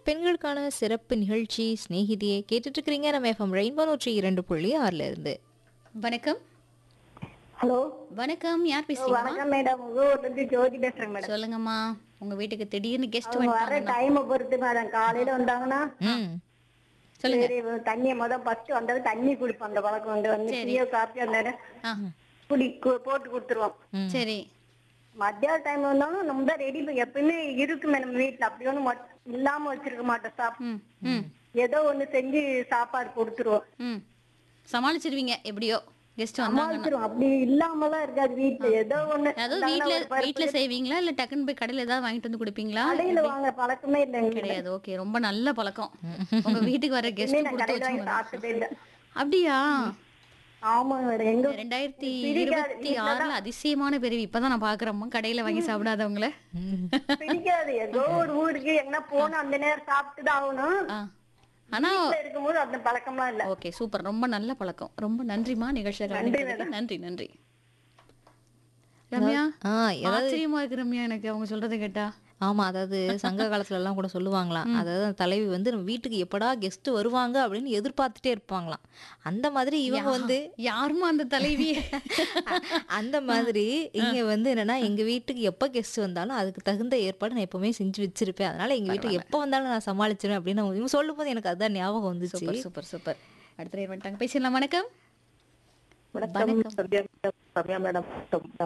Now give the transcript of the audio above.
பெண்களுக்கான சிறப்பு நிகழ்ச்சி சிநேகிதியை கேட்டுட்டு இருக்கிறீங்க நம்ம எஃப்எம் ரெயின்போ நூற்றி இரண்டு புள்ளி ஆறுல இருந்து வணக்கம் ஹலோ வணக்கம் யார் பேசுறீங்க வணக்கம் மேடம் உங்க ஊர்ல இருந்து ஜோதி பேசுறேன் மேடம் சொல்லுங்கம்மா உங்க வீட்டுக்கு திடீர்னு கெஸ்ட் அவங்க வர வந்துட்டாங்க டைம் பொறுத்து மேடம் காலையில வந்தாங்கன்னா ம் சொல்லுங்க சரி தண்ணியை முத ஃபர்ஸ்ட் வந்தது தண்ணி குடிப்போம் அந்த பழக்கம் வந்து வந்து டீயோ காப்பி அந்த ஆ, குடி கு- போட்டு கொடுத்துருவோம் சரி மத்தியான டைம் வந்தாலும் நம்ம தான் ரெடி எப்பயுமே இருக்கு மேடம் வீட்டுல அப்படி ஒண்ணும் மட்- இல்லாம வச்சிருக்க மாட்டோம் சாப் ம் ம் ஏதோ ஒண்ணு செஞ்சு சாப்பாடு கொடுத்துருவோம் ம் சமாளிச்சிருவீங்க எப்படியோ கெஸ்ட் வந்தாங்கன்னா சமாளிச்சிருவோம் அப்படி இல்லாமலாம் இருக்காது வீட்டுல ஏதோ ஒண்ணு அதாவது வீட்ல வீட்ல செய்வீங்களா இல்ல டக்குன்னு போய் கடையில ஏதாவது வாங்கிட்டு வந்து கொடுப்பீங்களா கடையில வாங்க பழக்கமே இல்லைங்க கிடையாது ஓகே ரொம்ப நல்ல பழக்கம் உங்க வீட்டுக்கு வர கெஸ்ட் நான் கொடுத்து கடையில வாங்கி வச்சுங்க சாப்பிட்டதே இல்ல அப்படியா ஆமாங்க மேடம் எங்க ரெண்டாயிரத்தி பிடிக்காது. இருபத்தி ஆறுல அதிசயமான பிரிவு இப்பதான் நான் பாக்குறேம்மா கடையில வாங்கி சாப்பிடாதவங்கள பிடிக்காது ஏதோ ஒரு ஊருக்கு எங்கன்னா போனா அந்த நேரம் சாப்பிட்டு தான் ஆகணும் ஆ. ஆனா வீட்டுல இருக்கும்போது அந்த பழக்கம்லாம் இல்ல ஓகே சூப்பர் ரொம்ப நல்ல பழக்கம் ரொம்ப நன்றிமா நிகழ்ச்சியில கலந்துக்கிட்டதுக்கு. நன்றி நன்றி ரம்யா ஆ ஏதாவது ஆச்சரியமா இருக்கு ரம்யா எனக்கு அவங்க சொல்றதை கேட்டா ஆமா அதாவது சங்க காலத்துல எல்லாம் கூட சொல்லுவாங்களாம் அதாவது அந்த தலைவி வந்து நம்ம வீட்டுக்கு எப்படா கெஸ்ட் வருவாங்க அப்படின்னு எதிர்பார்த்துட்டே இருப்பாங்களாம் அந்த மாதிரி இவங்க வந்து யாருமா அந்த தலைவி அந்த மாதிரி இங்க வந்து என்னன்னா எங்க வீட்டுக்கு எப்ப கெஸ்ட் வந்தாலும் அதுக்கு தகுந்த ஏற்பாடு நான் எப்பவுமே செஞ்சு வச்சிருப்பேன் அதனால எங்க வீட்டுக்கு எப்ப வந்தாலும் நான் சமாளிச்சிருவேன் அப்படின்னு அவங்க இவங்க சொல்லும் போது எனக்கு அதுதான் ஞாபகம் வந்துச்சு சூப்பர் சூப்பர் சூப்பர் அடுத்த நேரம் வந்துட்டாங்க பேசிடலாம் வணக்கம் வணக்கம் சத்யா மேடம் சத்யா மேடம்